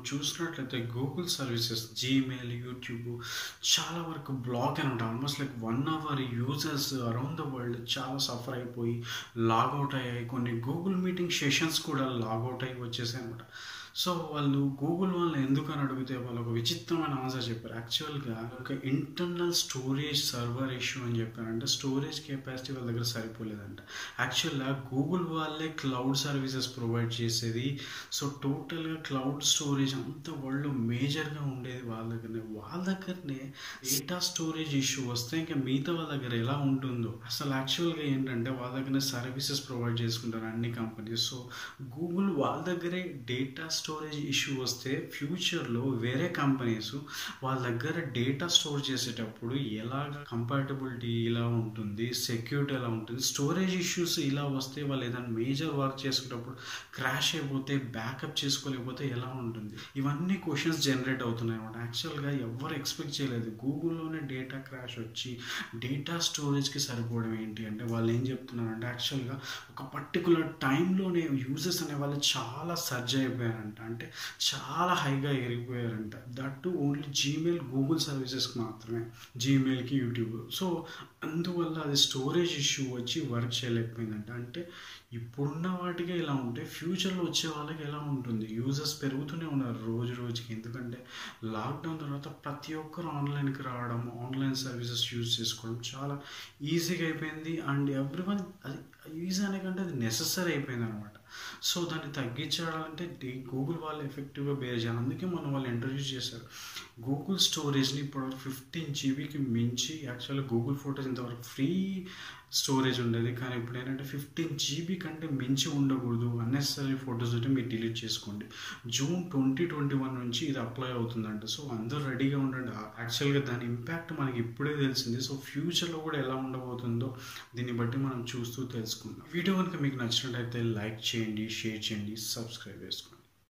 చూసినట్లయితే Google services Gmail YouTube చాలా వరకు బ్లాక్ అని ఉంటాయి almost like one hour users around the world చాలా సఫర్ అయిపోయి లాగౌట్ అయ్యాయి కొన్ని గూగుల్ మీటింగ్ సెషన్స్ కూడా లాగౌట్ అయ్యి వచ్చేసాయి అనమాట సో వాళ్ళు గూగుల్ వాళ్ళు ఎందుకు అని అడిగితే వాళ్ళు ఒక విచిత్రమైన ఆన్సర్ చెప్పారు యాక్చువల్గా ఒక ఇంటర్నల్ స్టోరేజ్ సర్వర్ ఇష్యూ అని చెప్పారు అంటే స్టోరేజ్ కెపాసిటీ వాళ్ళ దగ్గర సరిపోలేదంట యాక్చువల్గా గూగుల్ వాళ్ళే క్లౌడ్ సర్వీసెస్ ప్రొవైడ్ చేసేది సో టోటల్గా క్లౌడ్ స్టోరేజ్ అంత వరల్డ్ మేజర్గా ఉండేది వాళ్ళ దగ్గరనే వాళ్ళ దగ్గరనే డేటా స్టోరేజ్ ఇష్యూ వస్తే ఇంకా మిగతా వాళ్ళ దగ్గర ఎలా ఉంటుందో అసలు యాక్చువల్గా ఏంటంటే వాళ్ళ దగ్గర సర్వీసెస్ ప్రొవైడ్ చేసుకుంటారు అన్ని కంపెనీస్ సో గూగుల్ వాళ్ళ దగ్గరే డేటా స్టోరేజ్ ఇష్యూ వస్తే ఫ్యూచర్లో వేరే కంపెనీస్ వాళ్ళ దగ్గర డేటా స్టోర్ చేసేటప్పుడు ఎలాగ కంపాటబిలిటీ ఇలా ఉంటుంది సెక్యూరిటీ ఎలా ఉంటుంది స్టోరేజ్ ఇష్యూస్ ఇలా వస్తే వాళ్ళు ఏదైనా మేజర్ వర్క్ చేసుకునేటప్పుడు క్రాష్ అయిపోతే బ్యాకప్ చేసుకోలేకపోతే ఎలా ఉంటుంది ఇవన్నీ క్వశ్చన్స్ జనరేట్ అవుతున్నాయి అనమాట యాక్చువల్గా ఎవరు ఎక్స్పెక్ట్ చేయలేదు గూగుల్లోనే డేటా క్రాష్ వచ్చి డేటా స్టోరేజ్కి సరిపోవడం ఏంటి అంటే వాళ్ళు ఏం చెప్తున్నారంటే యాక్చువల్గా ఒక పర్టికులర్ టైంలోనే యూజర్స్ అనే వాళ్ళు చాలా సర్జ్ అయిపోయారంట అంటే చాలా హైగా ఎరిగిపోయారంట that to only Gmail Google సర్వీసెస్కి మాత్రమే జీమెయిల్కి యూట్యూబ్ సో అందువల్ల అది స్టోరేజ్ ఇష్యూ వచ్చి వర్క్ చేయలేకపోయిందంట అంటే ఇప్పుడున్న వాటికే ఇలా ఉంటే ఫ్యూచర్లో వచ్చే వాళ్ళకి ఎలా ఉంటుంది యూజర్స్ పెరుగుతూనే ఉన్నారు రోజు రోజుకి ఎందుకంటే లాక్డౌన్ తర్వాత ప్రతి ఒక్కరు ఆన్లైన్కి రావడం ఆన్లైన్ సర్వీసెస్ యూజ్ చేసుకోవడం చాలా ఈజీగా అయిపోయింది అండ్ ఎవ్రీ వన్ అది ఈజీ అనే కంటే అది నెససరీ అయిపోయింది అనమాట సో దాన్ని తగ్గించాలంటే గూగుల్ వాళ్ళు ఎఫెక్టివ్గా బేర్ చేయాలి అందుకే మనం వాళ్ళు ఇంట్రడ్యూస్ చేశారు గూగుల్ స్టోరేజ్ని ఇప్పుడు ఫిఫ్టీన్ జీబీకి మించి యాక్చువల్గా గూగుల్ ఫోటోస్ ఇంతవరకు ఫ్రీ స్టోరేజ్ ఉండేది కానీ ఇప్పుడు ఏంటంటే ఫిఫ్టీన్ జీబీ కంటే మించి ఉండకూడదు అన్నెసరీ ఫొటోస్ ఉంటే మీరు డిలీట్ చేసుకోండి జూన్ ట్వంటీ ట్వంటీ వన్ నుంచి ఇది అప్లై అవుతుందంట సో అందరూ రెడీగా ఉండండి యాక్చువల్గా దాని ఇంపాక్ట్ మనకి ఇప్పుడే తెలిసింది సో ఫ్యూచర్లో కూడా ఎలా ఉండబోతుందో దీన్ని బట్టి మనం చూస్తూ తెలుసుకుందాం వీడియో కనుక మీకు నచ్చినట్టయితే లైక్ చేయండి షేర్ చేయండి సబ్స్క్రైబ్ చేసుకోండి